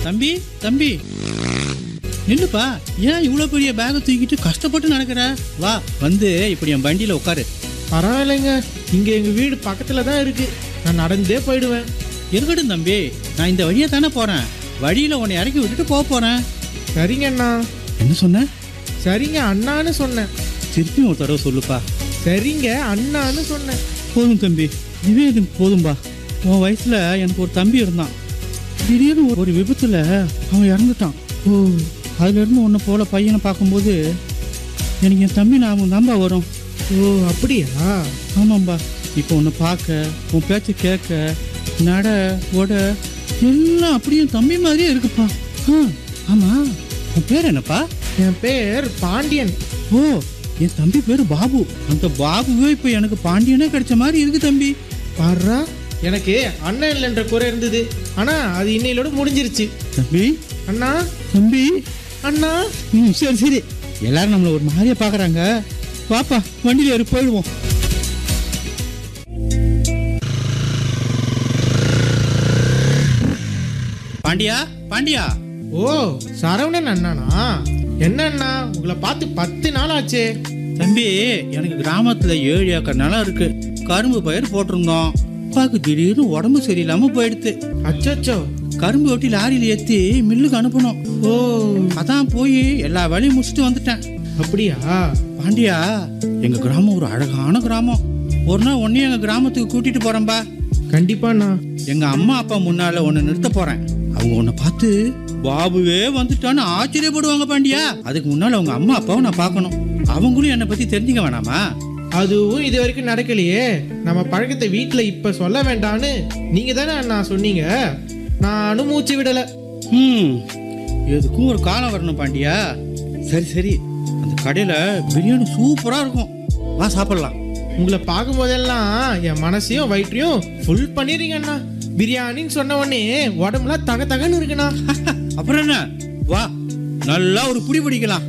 தம்பி தம்பி நில்லுப்பா ஏன் இவ்வளோ பெரிய பேக்கை தூக்கிட்டு கஷ்டப்பட்டு நடக்கிற வா வந்து இப்படி என் வண்டியில் உட்காரு பரவாயில்லைங்க இங்கே எங்கள் வீடு பக்கத்தில் தான் இருக்கு நான் நடந்தே போயிடுவேன் இருக்கட்டும் தம்பி நான் இந்த வழியை தானே போகிறேன் வழியில் உன்னை இறக்கி விட்டுட்டு போக போகிறேன் சரிங்க அண்ணா என்ன சொன்ன சரிங்க அண்ணான்னு சொன்னேன் திருப்பியும் ஒரு தடவை சொல்லுப்பா சரிங்க அண்ணான்னு சொன்னேன் போதும் தம்பி இதுவே எனக்கு போதும்பா உன் வயசில் எனக்கு ஒரு தம்பி இருந்தான் திடீர்னு ஒரு- ஒரு விபத்தில் அவன் இறந்துட்டான் ஓ அதுலேருந்து உன்னை போல பையனை பார்க்கும்போது எனக்கு என் தம்பி ஞாபகம் தான்பா வரும் ஓ அப்படியா ஆமாம்பா இப்போ உன்னை பார்க்க உன் பேச்சை கேட்க நட உட எல்லாம் அப்படியே என் தம்பி மாதிரியே இருக்குப்பா ஆ ஆமாம் உன் பேர் என்னப்பா என் பேர் பாண்டியன் ஓ என் தம்பி பேர் பாபு அந்த பாபுவே இப்போ எனக்கு பாண்டியனே கிடைச்ச மாதிரி இருக்கு தம்பி பாடுறா எனக்கு அண்ணன் இல்லைன்ற குறை இருந்தது ஆனா அது இன்னையிலோட முடிஞ்சிருச்சு தம்பி அண்ணா தம்பி அண்ணா ம் சரி சரி எல்லாரும் நம்மளை ஒரு மாதிரியா பார்க்குறாங்க பாப்பா வண்டியில் ஏறி போயிடுவோம் பாண்டியா பாண்டியா ஓ சரவணன் அண்ணானா என்ன அண்ணா உங்களை பார்த்து பத்து நாள் ஆச்சே தம்பி எனக்கு கிராமத்துல ஏழு ஏக்கர் நிலம் இருக்கு கரும்பு பயிர் போட்டிருந்தோம் அப்பாவுக்கு திடீர்னு உடம்பு சரியில்லாம போயிடுத்து அச்சோ கரும்பு வெட்டி லாரியில ஏத்தி மில்லுக்கு அனுப்பணும் ஓ அதான் போய் எல்லா வேலையும் முடிச்சுட்டு வந்துட்டேன் அப்படியா பாண்டியா எங்க கிராமம் ஒரு அழகான கிராமம் ஒரு நாள் உன்னையும் எங்க கிராமத்துக்கு கூட்டிட்டு போறேன்பா கண்டிப்பா அண்ணா எங்க அம்மா அப்பா முன்னால உன்னை நிறுத்த போறேன் அவங்க உன்னை பார்த்து பாபுவே வந்துட்டான்னு ஆச்சரியப்படுவாங்க பாண்டியா அதுக்கு முன்னால அவங்க அம்மா அப்பாவை நான் பார்க்கணும் அவங்களும் என்னை பத்தி தெரிஞ்சுக்க வேணாமா அதுவும் இது வரைக்கும் நடக்கலையே நம்ம பழக்கத்தை வீட்ல இப்ப சொல்ல வேண்டாம்னு நீங்க தானே அண்ணா சொன்னீங்க நானும் மூச்சு விடல ம் எதுக்கும் ஒரு காலம் வரணும் பாண்டியா சரி சரி அந்த கடையில பிரியாணி சூப்பரா இருக்கும் வா சாப்பிடலாம் உங்களை பார்க்கும் போதெல்லாம் என் மனசையும் வயிற்றையும் ஃபுல் பண்ணிடுறீங்க அண்ணா பிரியாணின்னு சொன்ன உடனே உடம்புலாம் தக தகன்னு இருக்குண்ணா அப்புறம் என்ன வா நல்லா ஒரு புடி பிடிக்கலாம்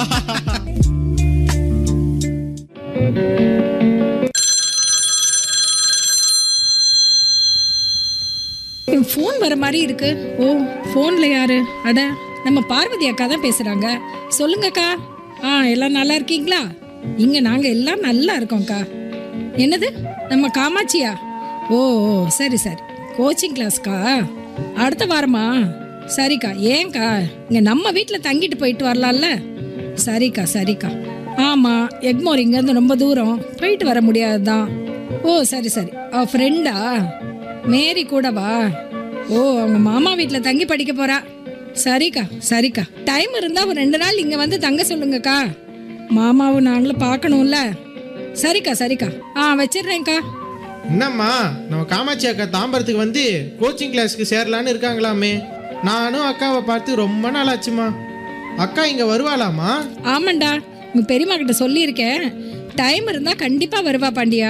ஃபோன் வர மாதிரி இருக்கு ஓ ஃபோன்ல யாரு அட நம்ம பார்வதி அக்கா தான் பேசுறாங்க சொல்லுங்கக்கா ஆ எல்லாம் நல்லா இருக்கீங்களா இங்க நாங்க எல்லாம் நல்லா இருக்கோம்க்கா என்னது நம்ம காமாட்சியா ஓ ஓ சரி சரி கோச்சிங் கிளாஸ்க்கா அடுத்த வாரமா சரிக்கா ஏன்க்கா இங்க நம்ம வீட்டில் தங்கிட்டு போயிட்டு வரலாம்ல சரிக்கா சரிக்கா ஆமா எக்மோர் இங்கேருந்து ரொம்ப தூரம் போயிட்டு வர முடியாதுதான் ஓ சரி சரி அவ ஃப்ரெண்டா மேரி கூடவா ஓ அவங்க மாமா வீட்டில் தங்கி படிக்க போறா சரிக்கா சரிக்கா டைம் இருந்தா ஒரு ரெண்டு நாள் இங்க வந்து தங்க சொல்லுங்கக்கா மாமாவும் நாங்களும் பார்க்கணும்ல சரிக்கா சரிக்கா ஆ வச்சிடுறேன்க்கா என்னம்மா நம்ம காமாட்சி அக்கா தாம்பரத்துக்கு வந்து கோச்சிங் கிளாஸ்க்கு சேரலான்னு இருக்காங்களாமே நானும் அக்காவை பார்த்து ரொம்ப நாள் ஆச்சுமா அக்கா இங்க வருவாளாமா ஆமாண்டா உங்க பெரியம்மா கிட்ட சொல்லியிருக்கேன் டைம் இருந்தா கண்டிப்பா வருவா பாண்டியா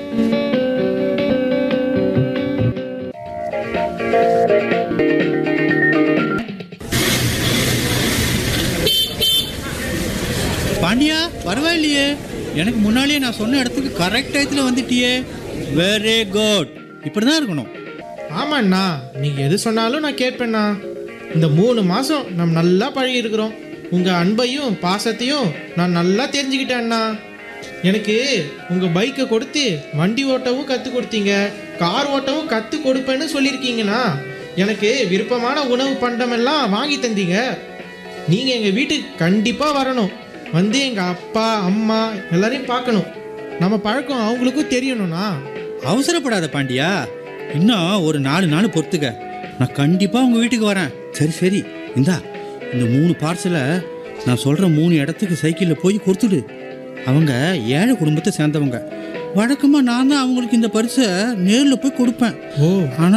பாண்டியா பரவாயில்லையே எனக்கு முன்னாலேயே நான் சொன்ன இடத்துக்கு கரெக்ட் டயத்தில் வந்துட்டியே வெரி குட் இப்படி தான் இருக்கணும் ஆமாண்ணா நீங்க எது சொன்னாலும் நான் கேட்பேண்ணா இந்த மூணு மாசம் நம்ம நல்லா பழகி இருக்கிறோம் உங்க அன்பையும் பாசத்தையும் நான் நல்லா தெரிஞ்சுக்கிட்டேன்னா எனக்கு உங்க பைக்கை கொடுத்து வண்டி ஓட்டவும் கற்றுக் கொடுத்தீங்க கார் ஓட்டவும் கற்றுக் கொடுப்பேன்னு சொல்லியிருக்கீங்கண்ணா எனக்கு விருப்பமான உணவு பண்டமெல்லாம் வாங்கி தந்தீங்க நீங்கள் எங்கள் வீட்டுக்கு கண்டிப்பாக வரணும் வந்து எங்கள் அப்பா அம்மா எல்லாரையும் பார்க்கணும் நம்ம பழக்கம் அவங்களுக்கும் தெரியணும்ண்ணா அவசரப்படாத பாண்டியா இன்னும் ஒரு நாலு நாள் பொறுத்துக்க நான் கண்டிப்பாக உங்கள் வீட்டுக்கு வரேன் சரி சரி இந்தா இந்த மூணு பார்சலை நான் சொல்கிற மூணு இடத்துக்கு சைக்கிளில் போய் கொடுத்துடு அவங்க ஏழை குடும்பத்தை சேர்ந்தவங்க வழக்கமாக நான் தான் அவங்களுக்கு இந்த பரிசை நேரில் போய் கொடுப்பேன் ஓ ஆனால்